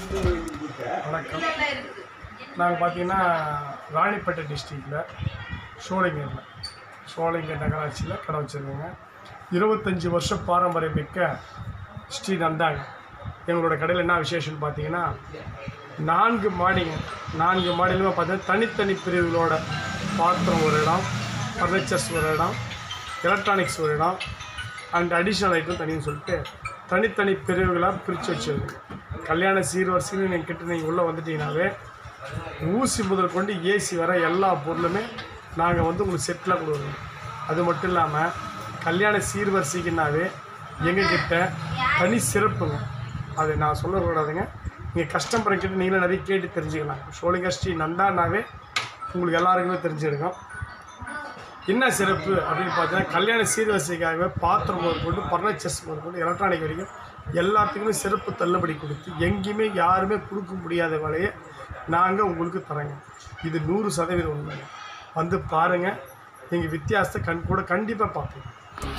வணக்கம் நாங்கள் பார்த்தீங்கன்னா ராணிப்பேட்டை டிஸ்ட்ரிக்டில் சோழிங்கரில் சோழிங்கர் நகராட்சியில் கடை வச்சுருக்கோங்க இருபத்தஞ்சி வருஷம் பாரம்பரியம் மிக்க ஸ்ரீ நந்தாங்க எங்களோட கடையில் என்ன விசேஷம்னு பார்த்தீங்கன்னா நான்கு மாடிங்க நான்கு மாடியிலுமே பார்த்தீங்கன்னா தனித்தனி பிரிவுகளோட பாத்திரம் ஒரு இடம் ஃபர்னிச்சர்ஸ் ஒரு இடம் எலக்ட்ரானிக்ஸ் ஒரு இடம் அண்ட் அடிஷ்னல் ஐட்டம் தனின்னு சொல்லிட்டு தனித்தனி பிரிவுகளாக பிரித்து வச்சுருக்கு கல்யாண சீர்வரிசைன்னு நீங்கள் கிட்ட நீங்கள் உள்ளே வந்துட்டீங்கன்னாவே ஊசி முதல் கொண்டு ஏசி வர எல்லா பொருளுமே நாங்கள் வந்து உங்களுக்கு செட்டில் கொடுக்குறோம் அது மட்டும் இல்லாமல் கல்யாண சீர்வரிசைக்குனாவே எங்ககிட்ட தனி சிறப்புங்க அது நான் சொல்லக்கூடாதுங்க நீங்கள் கஸ்டமரை கிட்ட நீங்களும் நிறைய கேட்டு தெரிஞ்சுக்கலாம் சோழிங்கர் ஸ்ரீ நந்தானாவே உங்களுக்கு எல்லாருக்குமே தெரிஞ்சிருக்கும் என்ன சிறப்பு அப்படின்னு பார்த்தீங்கன்னா கல்யாண சீர்வரிசைக்காகவே பாத்திரம் முதல் கொண்டு பர்னிச்சர்ஸ் முதல் கொண்டு எலக்ட்ரானிக் வரைக்கும் எல்லாத்துக்குமே சிறப்பு தள்ளுபடி கொடுத்து எங்கேயுமே யாருமே கொடுக்க முடியாத விலையை நாங்கள் உங்களுக்கு தரேங்க இது நூறு சதவீதம் உண்மைங்க வந்து பாருங்கள் நீங்கள் வித்தியாசத்தை கண் கூட கண்டிப்பாக பார்ப்பீங்க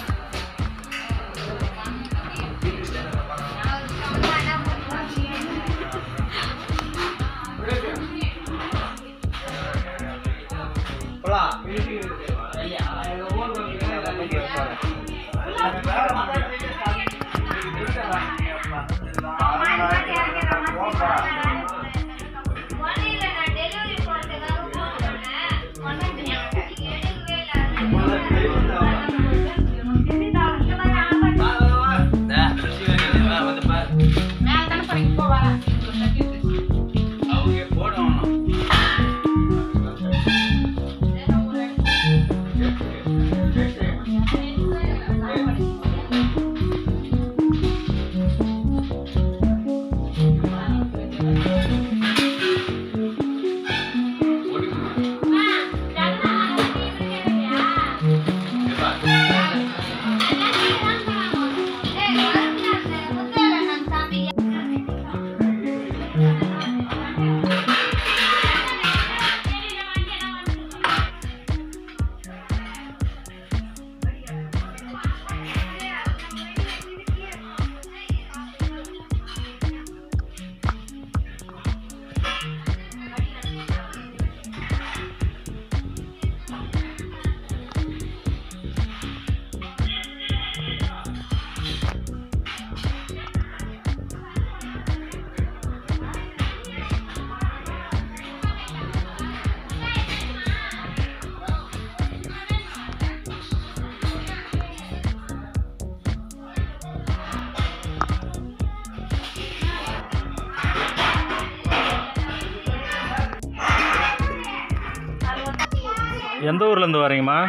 எந்த ஊர்லேருந்து வரீங்கம்மா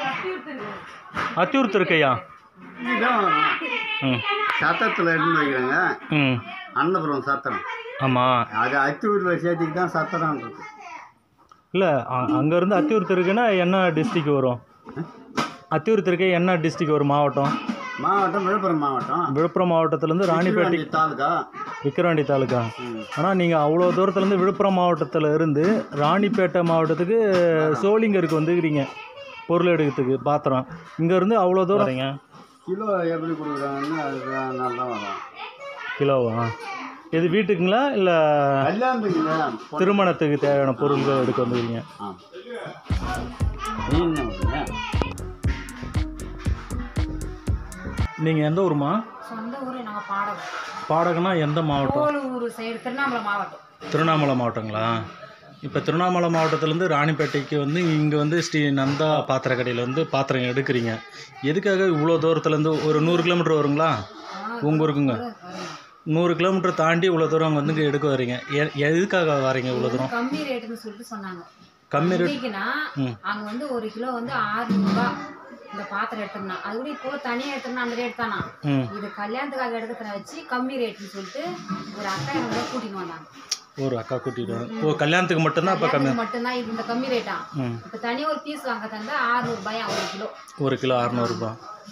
அத்தியூர் திருக்கையா இதுதான் ம் சத்திரத்தில் எடுத்து வைக்கிறாங்க ம் அன்னபுரம் சத்திரம் ஆமாம் அது அத்தியூரில் சேர்த்துக்கு தான் சத்திரம்ன்றது இல்லை அங்கேருந்து அத்தியூர் திருக்குன்னா என்ன டிஸ்ட்ரிக் வரும் அத்தியூர் திருக்கை என்ன டிஸ்ட்ரிக் வரும் மாவட்டம் மாவட்டம் விழுப்புரம் மாவட்டம் விழுப்புரம் மாவட்டத்துலேருந்து ராணிப்பேட்டை திருவண்ணி தாலுகா விக்கிரவாண்டி தாலுக்கா ம். ஆனால் நீங்கள் அவ்வளோ தூரத்துலேருந்து விழுப்புரம் மாவட்டத்தில் இருந்து ராணிப்பேட்டை மாவட்டத்துக்கு சோளிங்கருக்கு வந்துக்கிறீங்க பொருள் எடுக்கிறதுக்கு பாத்திரம் இங்கேருந்து அவ்வளோ தூரம் வரீங்க கிலோ எப்படி கொடுக்குறாங்கன்னு அதுக்கு நல்லா வரும் கிலோவா இது வீட்டுக்குங்களா இல்லை கல்யாணத்துக்குங்க திருமணத்துக்கு தேவையான பொருள்கள் எடுக்க வந்துக்கிறீங்க ஆ மீன் வருங்க நீங்கள் எந்த ஊருமா சொந்த ஊர் நாங்கள் பாடகம் பாடகனா எந்த மாவட்டம் கோலூர் சைடு திருவண்ணாமலை மாவட்டம் திருவண்ணாமலை மாவட்டங்களா இப்போ திருவண்ணாமலை மாவட்டத்துலேருந்து ராணிப்பேட்டைக்கு வந்து இங்கே வந்து ஸ்ரீ நந்தா பாத்திர கடையில் வந்து பாத்திரம் எடுக்கிறீங்க எதுக்காக இவ்வளோ தூரத்துலேருந்து ஒரு நூறு கிலோமீட்டர் வருங்களா உங்கள் ஊருக்குங்க நூறு கிலோமீட்டர் தாண்டி இவ்வளோ தூரம் அங்கே வந்து இங்கே எடுக்க வரீங்க எ- எதுக்காக வரீங்க இவ்வளோ தூரம் கம்மி ரேட்டுன்னு சொல்லிட்டு சொன்னாங்க கம்மி ரேட் இன்னைக்குன்னா ம். அங்க வந்து ஒரு கிலோ வந்து ஆறுநூறுபா இந்த பாத்திரம் எடுத்தோம்னா அது கூட இப்போ தனியா எடுத்தோம்னா அந்த ரேட் தானா ம் இது கல்யாணத்துக்காக எடுக்கிறத வச்சு கம்மி ரேட்னு சொல்லிட்டு ஒரு அக்கா எங்களை கூட்டிட்டு வந்தாங்க ஒரு அக்கா கூட்டிகிட்டு ஓ கல்யாணத்துக்கு மட்டும்தான் அப்போ கம்மி கல்யாணத்துக்கு மட்டும்தான் இது இந்த கம்மி ரேட்டா ம் இப்போ தனியா ஒரு பீஸ் வாங்க தந்தா ஆறுநூறுபாயா ஒரு கிலோ ஒரு கிலோ அறநூறுபா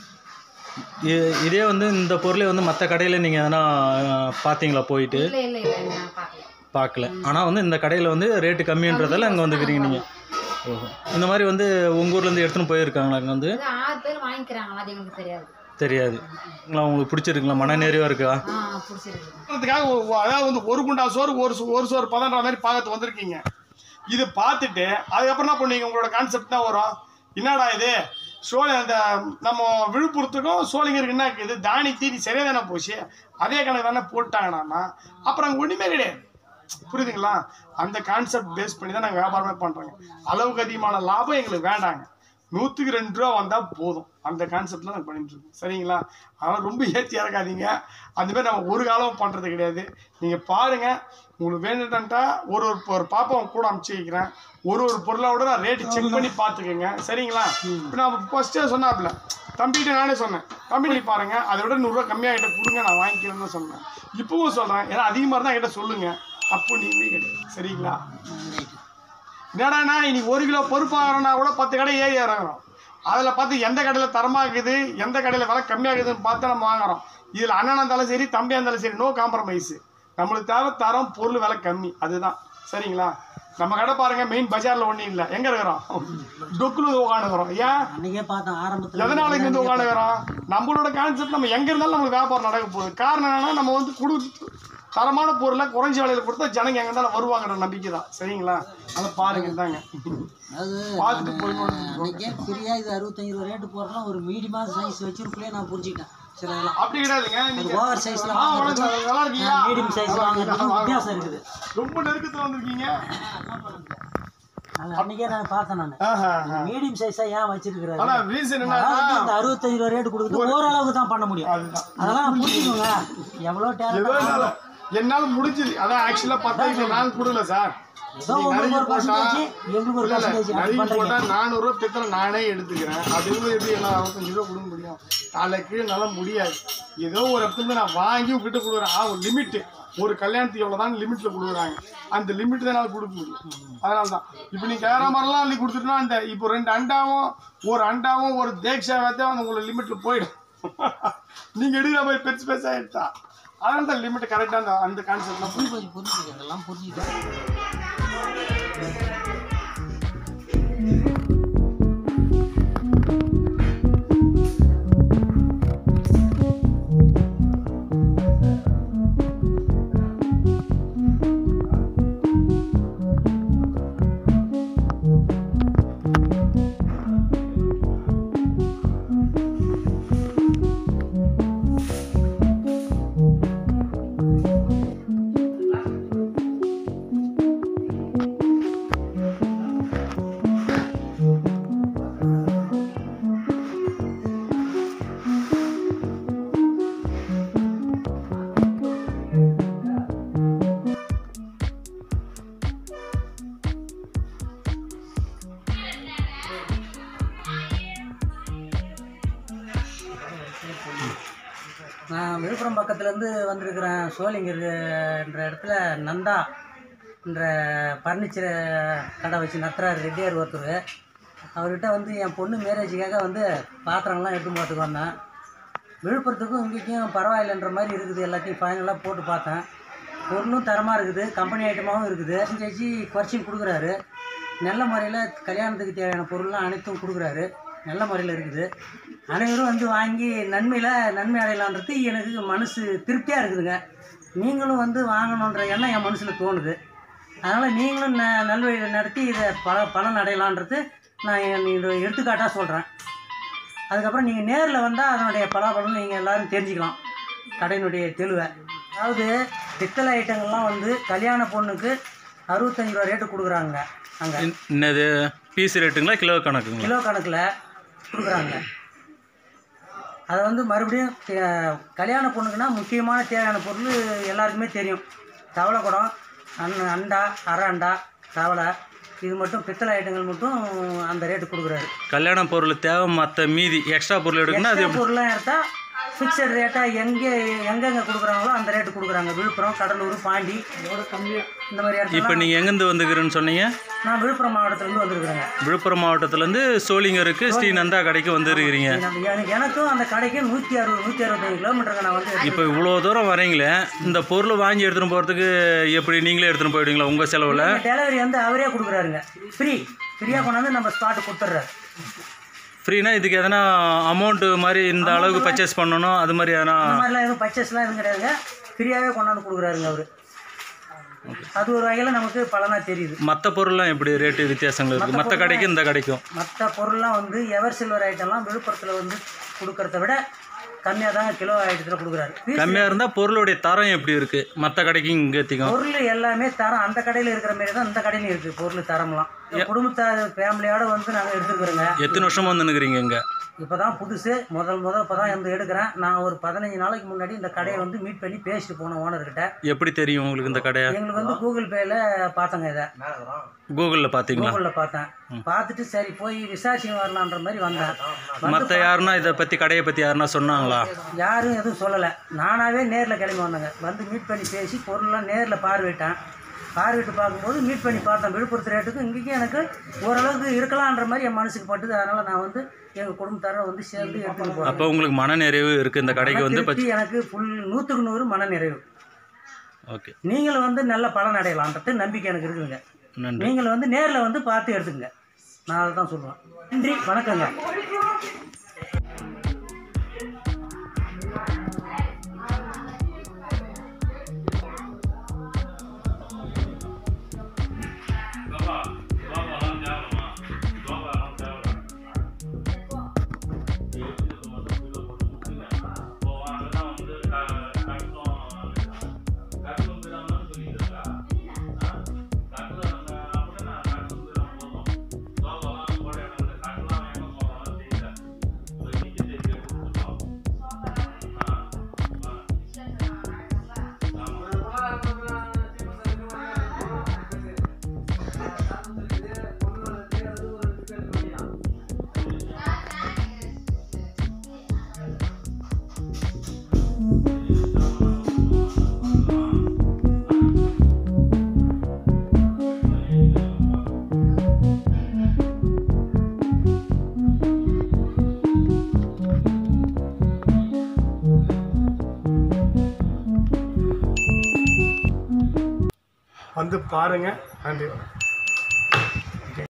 இதே வந்து இந்த பொருளை வந்து மற்ற கடையில் நீங்கள் எதனா அஹ், பார்த்தீங்களா போயிட்டு இல்ல இல்ல இல்ல நான் பார்க்கல பார்க்கல ஆனால் வந்து இந்த கடையில் வந்து ரேட்டு கம்மின்றதால அங்கே வந்துக்கிறீங்க நீங்கள் ஓஹோ இந்த மாதிரி வந்து உங்கள் ஊர்லேருந்து எடுத்துன்னு போயிருக்காங்களா அங்கே வந்து அது ஆறு பேர் வாங்கிக்கிறாங்களா அது எங்களுக்கு தெரியாது தெரியாது இல்லை உங்களுக்கு பிடிச்சிருக்குங்களா மனநேரியாக இருக்கா ஆ பிடிச்சிருக்கு அதுக்காக ஒ- ஒ- அதாவது வந்து ஒரு குண்டா சோறு ஒரு சோ- ஒரு சோறு பதன்ற மாதிரி பார்க்கறது வந்திருக்கீங்க இது பார்த்துட்டு அதுக்கப்புறம் என்ன பண்ணுவீங்க உங்களோட கான்செப்ட் தான் வரும் என்னடா இது சோழ அந்த நம்ம விழுப்புரத்துக்கும் சோழிங்கருக்கு என்ன இருக்குது தானி தீனி சரியாக தானே போச்சு அதே கணக்கு தானே போட்டாங்கண்ணா அப்புறம் அங்கே ஒன்றுமே கிடையாது புரியுதுங்களா அந்த கான்செப்ட் பேஸ் பண்ணி தான் நாங்கள் வியாபாரமே பண்ணுறோங்க அளவுக்கு அதிகமான லாபம் எங்களுக்கு வேண்டாங்க நூற்றுக்கு ரெண்டு ரூபா வந்தால் போதும் அந்த கான்செப்ட்லாம் நாங்கள் பண்ணிட்டு இருக்கோம் சரிங்களா அதனால் ரொம்ப ஏற்றி இறக்காதீங்க அந்த மாதிரி நம்ம ஒரு காலமும் பண்ணுறது கிடையாது நீங்கள் பாருங்கள் உங்களுக்கு வேணும்ட்டா ஒரு ஒரு ஒரு பாப்பாவை கூட அமுச்சு வைக்கிறேன் ஒரு ஒரு பொருளோட நான் ரேட்டு செக் பண்ணி பார்த்துக்கோங்க சரிங்களா இப்போ நான் ஃபஸ்ட்டே சொன்னாப்புல தம்பிகிட்ட நானே சொன்னேன் தம்பி பண்ணி பாருங்க அதை விட நூறுரூவா கம்மியாக கிட்ட கொடுங்க நான் வாங்கிக்கிறேன்னு தான் சொன்னேன் இப்பவும் சொல்கிறேன் ஏன்னா அதிகமாக இருந்தால் என்கிட்ட சொல்லுங்கள் தப்பு நீங்களே கிடையாது சரிங்களா என்னடாண்ணா இன்னைக்கு ஒரு கிலோ பருப்பு வாங்குறோம்னா கூட பத்து கடை ஏறி இறங்குறோம் அதில் பார்த்து எந்த கடையில் தரமாக இருக்குது எந்த கடையில் விலை கம்மியாக இருக்குதுன்னு பார்த்து நம்ம வாங்குறோம் இதில் அண்ணனா இருந்தாலும் சரி தம்பியாக இருந்தாலும் சரி நோ காம்ப்ரமைஸு நம்மளுக்கு தேவை தரம் பொருள் விலை கம்மி அதுதான் சரிங்களா நம்ம கடை பாருங்க மெயின் பஜாரில் ஒன்றும் இல்லை எங்கே இருக்கிறோம் டொக்குல உட்காந்துக்கிறோம் ஏன் அன்னைக்கே பார்த்தேன் ஆரம்பத்தில் எதனால இங்க வந்து உட்காந்துக்கிறோம் நம்மளோட கான்செப்ட் நம்ம எங்க இருந்தாலும் நம்மளுக்கு வியாபாரம் நடக்க போகுது காரணம் என்னன்னா நம்ம வந்து கொடு தரமான பொருளை குறைஞ்ச விலையில கொடுத்தா ஜனங்க எங்க இருந்தாலும் வருவாங்கன்ற நம்பிக்கை தான் சரிங்களா அதை பாருங்க தாங்க அது பார்த்துட்டு போய் அன்னைக்கே ஃப்ரீயாக இது அறுபத்தஞ்சு ரூபா ரேட்டு போடுறோம் ஒரு மீடியமாக சைஸ் வச்சிருக்கலே நான் புரிஞ்சுக்கிட்டேன் சில இதெல்லாம் அப்படி கிடையாதுங்க நீங்க ஓவர் சைஸ்ல ஆ, வணக்கம் சார். நல்லா இருக்கீங்களா மீடியம் சைஸ் வாங்குறதுக்கும் வித்தியாசம் இருக்குது ரொம்ப நெருக்கத்துல வந்திருக்கீங்க அது அன்னைக்கே நான் பார்த்தேன் நான் ஆஹா, ஆஹா. மீடியம் சைஸா ஏன் வச்சிருக்கிறாரு ஆனா ரீசன் அதாவது என்னன்னா இந்த அறுபத்தஞ்சு ரூபா ரேட்டு கொடுக்குறது ஓரளவுக்கு தான் பண்ண முடியும் அதுதான் அதெல்லாம் புரிஞ்சுக்கோங்க எவ்வளோ ஏதோ டேலண்ட் என்னால என்னால முடிஞ்சது அதான் ஆக்சுவலா பத்தாயிரத்தி நான் கொடுக்கல சார் ஏதோ உங்களுக்கு ஒரு பர்சன்டேஜ் எங்களுக்கு ஒரு இல்ல, இல்ல, பர்சன்டேஜ் அப்படி நறுக்கி பண்றீங்க போட்டா நானூறுரூவா பித்தளை நானே எடுத்துக்கிறேன் அது இருந்து எப்படி எல்லாம் அறுபத்தஞ்சு ரூபா கொடுக்க முடியும் நாளை கீழே என்னால முடியாது ஏதோ ஒரு இடத்துல நான் வாங்கி உங்ககிட்ட கொடுக்குறேன் ஆ ஒரு லிமிட்டு ஒரு கல்யாணத்துக்கு எவ்வளோதான் லிமிட்டில் கொடுக்குறாங்க அந்த லிமிட் தான் என்னால் கொடுக்க முடியும் அதனால தான் இப்போ நீ கேர மாதிரிலாம் அள்ளி கொடுத்துட்டா அந்த இப்போ ரெண்டு அண்டாவும் ஒரு அண்டாவும் ஒரு தேக்ஷா வேத்தையும் அந்த உங்களை லிமிட்டில் போயிடும் நீங்கள் எடுக்கிற மாதிரி பெருசு பெருசாக எடுத்தா அதனால தான் லிமிட் கரெக்டாக அந்த அந்த கான்செப்ட்லாம் புரிஞ்சு புரிஞ்சுக்க இதெல்லாம் புரிஞ்சுக்க நான் விழுப்புரம் பக்கத்துலேருந்து வந்திருக்கிறேன் சோழிங்கர் என்ற இடத்துல நந்தா என்ற ஃபர்னிச்சர் கடை வச்சு நடத்துகிறாரு ரெட்டியார் ஒருத்தர் அவர்கிட்ட வந்து என் பொண்ணு மேரேஜுக்காக வந்து பாத்திரங்கள்லாம் எடுத்து போட்டுக்கு வந்தேன் விழுப்புரத்துக்கும் இங்கேயும் பரவாயில்லைன்ற மாதிரி இருக்குது எல்லாத்தையும் ஃபைனலாக போட்டு பார்த்தேன் பொருளும் தரமாக இருக்குது கம்பெனி ஐட்டமாகவும் இருக்குது செஞ்சு குறைச்சியும் கொடுக்குறாரு நல்ல முறையில் கல்யாணத்துக்கு தேவையான பொருள்லாம் அனைத்தும் கொடுக்குறாரு நல்ல முறையில் இருக்குது அனைவரும் வந்து வாங்கி நன்மையில் நன்மை அடையலான்றது எனக்கு மனசு திருப்தியாக இருக்குதுங்க நீங்களும் வந்து வாங்கணுன்ற எண்ணம் என் மனசில் தோணுது அதனால் நீங்களும் ந நல்வழியில் நடத்தி இதை பல பலன் அடையலான்றது நான் என் இது எடுத்துக்காட்டாக சொல்கிறேன் அதுக்கப்புறம் நீங்கள் நேரில் வந்தால் அதனுடைய பலாபலம் நீங்கள் எல்லாரும் தெரிஞ்சுக்கலாம் கடையினுடைய தெளிவை அதாவது பித்தளை ஐட்டங்கள்லாம் வந்து கல்யாண பொண்ணுக்கு அறுபத்தஞ்சு ரூபா ரேட்டு கொடுக்குறாங்க அங்கே என்னது பீஸ் ரேட்டுங்களா கிலோ கணக்குங்களா கிலோ கணக்கில் கொடுக்குறாங்க அதை வந்து மறுபடியும் தே- கல்யாண பொண்ணுக்குன்னா முக்கியமான தேவையான பொருள் எல்லாருக்குமே தெரியும் தவளை குடம் அன் அண்டா அரை அண்டா தவளை இது மட்டும் பித்தளை ஐட்டங்கள் மட்டும் அந்த ரேட்டு கொடுக்குறாரு கல்யாண பொருள் தேவை மற்ற மீதி எக்ஸ்ட்ரா பொருள் எடுக்கணும்னா அது எக்ஸ்ட்ரா பொருளாக எடுத்தால் ஃபிக்ஸட் ரேட்டாக எங்கே எங்கெங்கே கொடுக்குறாங்களோ அந்த ரேட்டு கொடுக்குறாங்க விழுப்புரம் கடலூர் பாண்டி இந்த மாதிரி இப்போ இடத்துல நீங்கள் எங்கேருந்து வந்துக்கிறேன்னு சொன்னீங்க நான் விழுப்புரம் மாவட்டத்துலேருந்து வந்திருக்கிறேங்க விழுப்புரம் மாவட்டத்துலேருந்து சோளிங்கருக்கு ஸ்ரீ நந்தா கடைக்கு வந்துருக்கிறீங்க எனக்கு- எனக்கு- எனக்கும் அந்த கடைக்கு நூற்றி அறுபது நூற்றி அறுபத்தஞ்சு கிலோமீட்டருங்க நான் வந்து இப்போ இவ்வளோ தூரம் வரீங்களே இந்த பொருள் வாங்கி எடுத்துகிட்டு போகிறதுக்கு எப்படி நீங்களே எடுத்துகிட்டு போயிடுவீங்களா உங்கள் செலவில் டெலிவரி வந்து அவரே கொடுக்குறாருங்க ஃப்ரீ ஃப்ரீயாக கொண்டாந்து நம்ம ஸ்பாட்டு கொடுத்துட்றாரு ஃப்ரீனா இதுக்கு எதனா அமௌண்ட்டு மாதிரி இந்த அளவுக்கு பர்ச்சேஸ் பண்ணணும் அது மாதிரி எதனா அந்த மாதிரிலாம் எதுவும் பர்ச்சேஸ்லாம் எதுவும் கிடையாதுங்க ஃப்ரீயாகவே கொண்டாந்து கொடுக்குறாருங்க அவர் அது ஒரு வகையில் நமக்கு பலனாக தெரியுது மற்ற பொருள்லாம் எப்படி ரேட்டு வித்தியாசங்கள் இருக்குது மற்ற கடைக்கும் இந்த கடைக்கும் மற்ற பொருள்லாம் வந்து எவர் சில்வர் ஐட்டம்லாம் விழுப்புரத்தில் வந்து கொடுக்கறத விட கம்மியாக தான் கிலோ ஐட்டத்தில் கொடுக்குறாரு பீஸ் கம்மியாக இருந்தால் பொருளுடைய தரம் எப்படி இருக்குது மற்ற கடைக்கும் இங்கே எத்திக்கும் பொருள் எல்லாமே தரம் அந்த கடையில் இருக்கிற மாதிரி தான் இந்த கடையிலும் இருக்குது பொருள் தரம்லாம் குடும்பத்தார் ஃபேமிலியோட வந்து நாங்கள் எடுத்துக்கிறோங்க எத்தனை வருஷமாக வந்து நிற்கிறீங்க இங்கே இப்போ தான் புதுசு முதல் முதல் இப்போ தான் வந்து எடுக்கிறேன் நான் ஒரு பதினஞ்சு நாளைக்கு முன்னாடி இந்த கடையை வந்து மீட் பண்ணி பேசிட்டு போனேன் ஓனர்கிட்ட எப்படி தெரியும் உங்களுக்கு இந்த கடையை எங்களுக்கு வந்து கூகுள் பேயில் பார்த்தேங்க இதை கூகுளில் பார்த்தீங்களா கூகுளில் பார்த்தேன் பார்த்துட்டு சரி போய் விசாரிச்சு வரலான்ற மாதிரி வந்தேன் வந்து மற்ற யாருன்னா இதை பற்றி கடையை பற்றி யாருன்னா சொன்னாங்களா யாரும் எதுவும் சொல்லலை நானாகவே நேரில் கிளம்பி வந்தேங்க வந்து மீட் பண்ணி பேசி பொருள்லாம் நேரில் பார்வையிட்டேன் பார்வையிட்டு பார்க்கும்போது மீட் பண்ணி பார்த்தேன் விழுப்புரத்து ரேட்டுக்கு இங்கேயும் எனக்கு ஓரளவுக்கு இருக்கலான்ற மாதிரி என் மனசுக்கு பட்டுது அதனால் நான் வந்து எங்கள் குடும்பத்தாரை வந்து சேர்ந்து எடுத்துகிட்டு போகிறேன் அப்போ உங்களுக்கு மன நிறைவு இருக்குது இந்த கடைக்கு வந்து திருப்தி எனக்கு ஃபுல் நூற்றுக்கு நூறு மன நிறைவு ஓகே நீங்களும் வந்து நல்ல பலன் அடையலான்றது நம்பிக்கை எனக்கு இருக்குதுங்க நன்றி நீங்கள் வந்து நேரில் வந்து பார்த்து எடுத்துங்க நான் அதை தான் சொல்லுவேன் நன்றி வணக்கங்க வந்து பாருங்கள் நன்றி